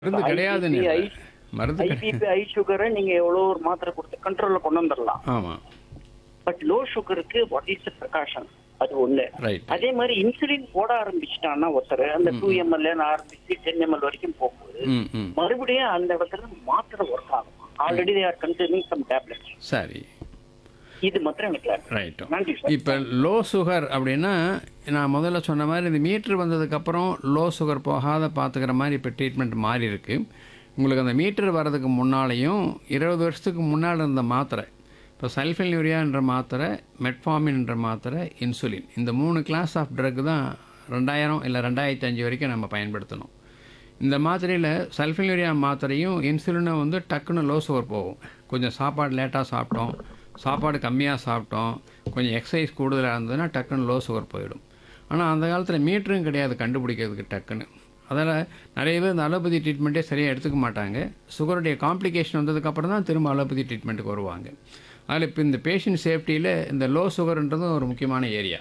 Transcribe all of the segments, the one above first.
மருந்து கிடையாதுன்னு IBP, இல்லை. மருந்து கிடையாது ஐபிபி ஐ சுகரை நீங்க எவ்வளவு ஒரு மாத்திரை கொடுத்து கண்ட்ரோல்ல கொண்டு வந்துடலாம் ஆமா பட் லோ சுகருக்கு வாட் இஸ் த பிரகாஷன் அது ஒண்ணு ரைட் அதே மாதிரி இன்சுலின் போட ஆரம்பிச்சிட்டான்னா ஒருத்தர் அந்த டூ எம்எல் ஆரம்பிச்சு டென் எம்எல் வரைக்கும் போகும்போது ம் ம் மறுபடியும் அந்த இடத்துல மாத்திரை ஒர்க் ஆகும் already they are consuming some tablets சரி இது மாத்திரம் எனக்கு clarity. ரைட்டு நன்றி சார் இப்போ லோ சுகர் அப்படின்னா நான் முதல்ல சொன்ன மாதிரி இந்த மீட்ரு வந்ததுக்கப்புறம் லோ சுகர் போகாத பார்த்துக்கிற மாதிரி இப்போ ட்ரீட்மெண்ட் மாறி இருக்கு உங்களுக்கு அந்த மீட்டர் வர்றதுக்கு முன்னாலேயும் இருபது வருஷத்துக்கு முன்னால் இருந்த மாத்திரை இப்போ சல்ஃபெல்யூரியான்ற மாத்திரை மெட்ஃபார்மின்ன்ற மாத்திரை இன்சுலின் இந்த மூணு கிளாஸ் ஆஃப் ட்ரக் தான் ரெண்டாயிரம் இல்லை ரெண்டாயிரத்தி அஞ்சு வரைக்கும் நம்ம பயன்படுத்தணும் இந்த மாத்திரையில் சல்ஃபெல்யூரியா மாத்திரையும் இன்சுலினும் வந்து டக்குன்னு லோ சுகர் போகும் கொஞ்சம் சாப்பாடு லேட்டாக சாப்பிட்டோம் சாப்பாடு கம்மியாக சாப்பிட்டோம் கொஞ்சம் எக்ஸசைஸ் கூடுதலாக இருந்ததுன்னா டக்குன்னு லோ சுகர் போயிடும் ஆனால் அந்த காலத்தில் மீட்டரும் கிடையாது கண்டுபிடிக்கிறதுக்கு டக்குன்னு அதில் நிறைய பேர் இந்த அலோபதி ட்ரீட்மெண்ட்டே சரியாக எடுத்துக்க மாட்டாங்க சுகருடைய காம்ப்ளிகேஷன் வந்ததுக்கப்புறம் தான் திரும்ப அலோபதி ட்ரீட்மெண்ட்டுக்கு வருவாங்க அதில் இப்போ இந்த பேஷண்ட் சேஃப்டியில் இந்த லோ சுகர்ன்றதும் ஒரு முக்கியமான ஏரியா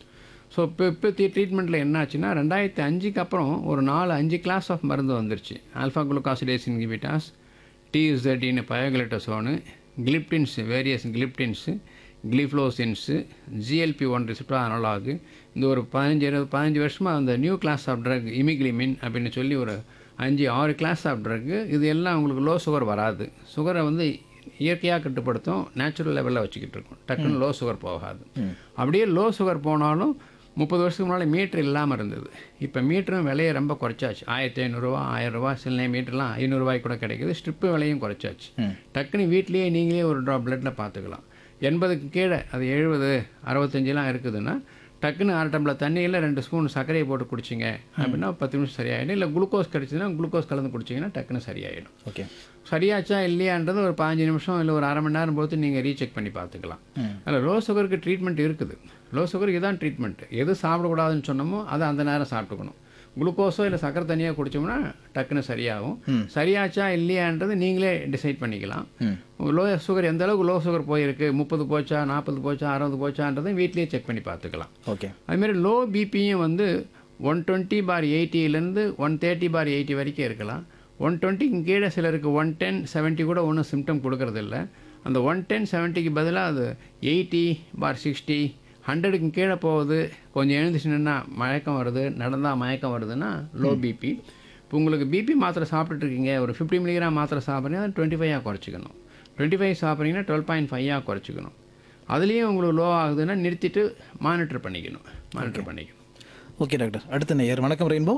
ஸோ இப்போ இப்போ ட்ரீட்மெண்ட்டில் என்ன ஆச்சுன்னா ரெண்டாயிரத்தி அஞ்சுக்கு அப்புறம் ஒரு நாலு அஞ்சு கிளாஸ் ஆஃப் மருந்து வந்துருச்சு ஆல்ஃபா குளுக்காசிடேஸ் இன்ஹிபிட்டாஸ் டிஇசட்டின்னு பயோகிலிட்டசோனு gliptins various gliptins gliflozins GLP one receptor analogue இந்த ஒரு பதினஞ்சு இருபது பதினஞ்சு வருஷமாக அந்த new class of drug imeglimin அப்படின்னு சொல்லி ஒரு அஞ்சு ஆறு கிளாஸ் ஆஃப் ட்ரக்கு இது எல்லாம் உங்களுக்கு லோ சுகர் வராது சுகரை வந்து இயற்கையாக கட்டுப்படுத்தும் நேச்சுரல் லெவலில் வச்சுக்கிட்டு இருக்கும் டக்குன்னு லோ சுகர் போகாது அப்படியே லோ சுகர் போனாலும் முப்பது வருஷத்துக்கு முன்னால் மீட்ரு இல்லாமல் இருந்தது இப்போ மீட்டரும் விலையை ரொம்ப குறைச்சாச்சு ஆயிரத்தி ஐநூறுரூவா ஆயிரம் ரூபா சில நேரம் மீட்டர்லாம் ஐநூறுரூவாய்க்கு கூட கிடைக்குது ஸ்ட்ரிப்பு விலையும் குறைச்சாச்சு டக்குன்னு வீட்லேயே நீங்களே ஒரு ட்ராப் பிளட்டில் பார்த்துக்கலாம் எண்பதுக்கு கீழே அது எழுபது அறுபத்தஞ்சுலாம் இருக்குதுன்னா டக்குன்னு அரை டம்ளர் தண்ணியில் ரெண்டு ஸ்பூன் சர்க்கரையை போட்டு குடிச்சிங்க அப்படின்னா பத்து நிமிஷம் சரியாயிடும் இல்லை குளுக்கோஸ் கிடச்சிதுன்னா குளுக்கோஸ் கலந்து குடிச்சிங்கன்னா டக்குன்னு சரியாயிடும் ஓகே சரியாச்சா இல்லையான்றது ஒரு பதினஞ்சு நிமிஷம் இல்லை ஒரு அரை மணி நேரம் பொறுத்து நீங்கள் ரீசெக் பண்ணி பார்த்துக்கலாம் அதில் லோ சுகருக்கு ட்ரீட்மெண்ட் இருக்குது லோ சுகருக்கு இதான் ட்ரீட்மெண்ட் எது சாப்பிடக்கூடாதுன்னு சொன்னோமோ அதை அந்த நேரம் சாப்பிட்டுக்கணும் குளுக்கோஸோ இல்லை சக்கரை தனியாக குடிச்சோம்னா டக்குன்னு சரியாகும் சரியாச்சா இல்லையான்றது நீங்களே டிசைட் பண்ணிக்கலாம் லோ சுகர் எந்த அளவுக்கு லோ சுகர் போயிருக்கு முப்பது போச்சா நாற்பது போச்சா அறுபது போச்சான்றதை வீட்லேயே செக் பண்ணி பார்த்துக்கலாம் ஓகே அதுமாரி லோ பிபியும் வந்து ஒன் டுவெண்ட்டி பார் எயிட்டிலேருந்து ஒன் தேர்ட்டி பார் எயிட்டி வரைக்கும் இருக்கலாம் ஒன் டுவெண்ட்டிக்கு கீழே சிலருக்கு ஒன் டென் செவன்ட்டி கூட ஒன்றும் சிம்டம் கொடுக்கறதில்ல அந்த ஒன் டென் செவன்ட்டிக்கு பதிலாக அது எயிட்டி பார் சிக்ஸ்டி ஹண்ட்ரடுக்கு கீழே போகுது கொஞ்சம் எழுந்துச்சுன்னா மயக்கம் வருது நடந்தால் மயக்கம் வருதுன்னா லோ பிபி இப்போ உங்களுக்கு பிபி மாத்திரை சாப்பிட்டுட்டு இருக்கீங்க ஒரு ஃபிஃப்டி மில்லிகிராம் மாத்திரை சாப்பிட்றீங்கன்னா டுவெண்ட்டி ஃபைவாக குறைச்சிக்கணும் டுவெண்ட்டி ஃபைவ் சாப்பிட்றீங்கன்னா டுவெல் பாயிண்ட் ஃபைவாக குறைச்சிக்கணும் அதுலேயும் உங்களுக்கு லோ ஆகுதுன்னா நிறுத்திட்டு மானிட்டர் பண்ணிக்கணும் மானிட்டர் பண்ணிக்கணும் ஓகே டாக்டர் அடுத்த நேயர் வணக்கம் ரெயின்போ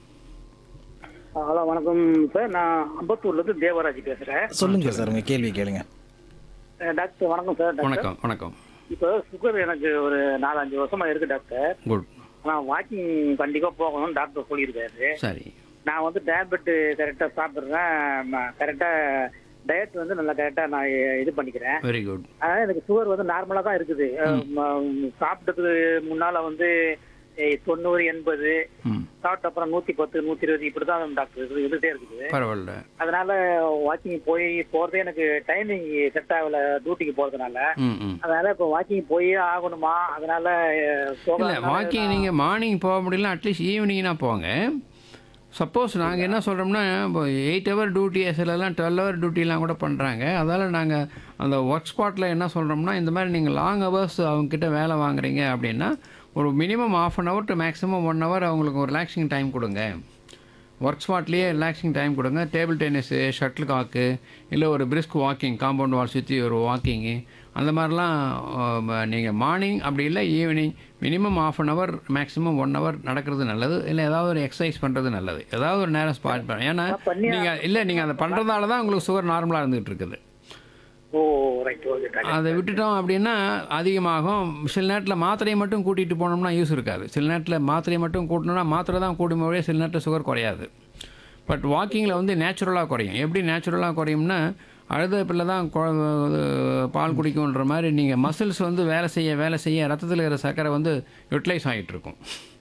ஹலோ வணக்கம் சார் நான் அம்பத்தூர்ல இருந்து தேவராஜ் பேசுறேன் சொல்லுங்க சார் உங்க கேள்வி கேளுங்க அஹ் டாக்டர் வணக்கம் சார் டாக்டர் வணக்கம் வணக்கம் இப்போ சுகர் எனக்கு ஒரு நாலஞ்சு வருஷமா இருக்கு டாக்டர் குட் ஆனா வாக்கிங் கண்டிப்பா போகணும்னு டாக்டர் சொல்லியிருக்காரு சரி நான் வந்து டேப்லெட் கரெக்டா சாப்பிடுறேன் கரெக்டா டயட் வந்து நல்லா கரெக்டா நான் இது பண்ணிக்கிறேன் வெரி குட் அதனால எனக்கு சுகர் வந்து நார்மலா தான் இருக்குது அஹ் ம- சாப்பிட்டதுக்கு முன்னால வந்து eh, தொண்ணூறு எண்பது ம் சாப்பிட்ட அப்புறம் நூத்தி பத்து நூத்தி இருபது இப்படிதான் டாக்டர் இது இருந்துட்டே இருக்குது பரவாயில்ல அதனால வாக்கிங் போய் போறதே எனக்கு டைமிங் செட் ஆகல டியூட்டிக்கு போறதுனால ம் ம் அதனால இப்போ வாக்கிங் போயே ஆகணுமா அதனால அஹ், இல்லை போகாதனால வாக்கிங் நீங்கள் மார்னிங் போக முடியல அட்லீஸ்ட் ஈவினிங்னா போங்க சப்போஸ் நாங்கள் என்ன சொல்கிறோம்னா இப்போ எயிட் ஹவர் டியூட்டி சிலலாம் டுவெல் ஹவர் டியூட்டிலாம் கூட பண்ணுறாங்க அதால் நாங்கள் அந்த ஒர்க் ஸ்பாட்டில் என்ன சொல்கிறோம்னா இந்த மாதிரி நீங்கள் லாங் ஹவர்ஸ் அவங்கக்கிட்ட வேலை வாங்குறீங்க அப்படின்னா ஒரு minimum of an hour to maximum one hour அவங்களுக்கு ஒரு ரிலாக்ஸிங் டைம் கொடுங்க ஒர்க் ஸ்பாட்லேயே ரிலாக்ஸிங் டைம் கொடுங்க டேபிள் டென்னிஸு ஷட்டில் காக்கு இல்லை ஒரு பிரிஸ்க் வாக்கிங் காம்பவுண்ட் வால் சுற்றி ஒரு வாக்கிங்கு அந்த மாதிரிலாம் நீங்கள் மார்னிங் அப்படி இல்லை evening minimum of an hour maximum one hour நடக்கிறது நல்லது இல்லை ஏதாவது ஒரு எக்ஸசைஸ் பண்ணுறது நல்லது ஏதாவது ஒரு நேரம் ஸ்பாட் பண்ண ஏன்னா நீங்கள் இல்லை நீங்கள் அதை பண்ணுறதால தான் உங்களுக்கு சுகர் நார்மலாக இருந்துகிட்டு இருக்குது ஓ ரைட் ஓகே டாக்டர் அதை விட்டுட்டோம் அப்படின்னா அதிகமாகும் சில நேரத்தில் மாத்திரையை மட்டும் கூட்டிகிட்டு போனோம்னா யூஸ் இருக்காது சில நேரத்தில் மாத்திரையை மட்டும் கூட்டணும்னா மாத்திரை தான் கூடும்போதே சில நேரத்தில் சுகர் குறையாது பட் வாக்கிங்கில் வந்து நேச்சுரலாக குறையும் எப்படி நேச்சுரலாக குறையும்னா அழுத பிள்ளை தான் குழ- இது பால் குடிக்கும்ன்ற மாதிரி நீங்கள் மசில்ஸ் வந்து வேலை செய்ய வேலை செய்ய ரத்தத்தில் இருக்கிற சர்க்கரை வந்து யூட்டிலைஸ் ஆகிட்டு இருக்கும்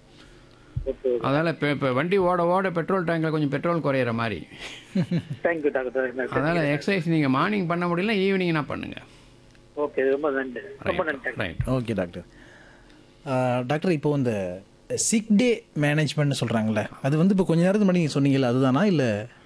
ஓகே அதனால் இப்போ இப்போ வண்டி ஓட ஓட பெட்ரோல் டேங்கில் கொஞ்சம் பெட்ரோல் குறையிற மாதிரி தேங்க்யூ டாக்டர் அதனால் எக்ஸசைஸ் நீங்கள் மார்னிங் பண்ண முடியல ஈவினிங்னா பண்ணுங்கள் ஓகே ரொம்ப நன்றி ரொம்ப நன்றி டாக்டர் ரைட் ஓகே டாக்டர் ஆஹ், டாக்டர் இப்போ இந்த சிக் டே மேனேஜ்மெண்ட்னு சொல்கிறாங்களே அது வந்து இப்போ கொஞ்ச நேரத்துக்கு முன்னாடி நீங்கள் சொன்னீங்கல்ல அதுதானா இல்லை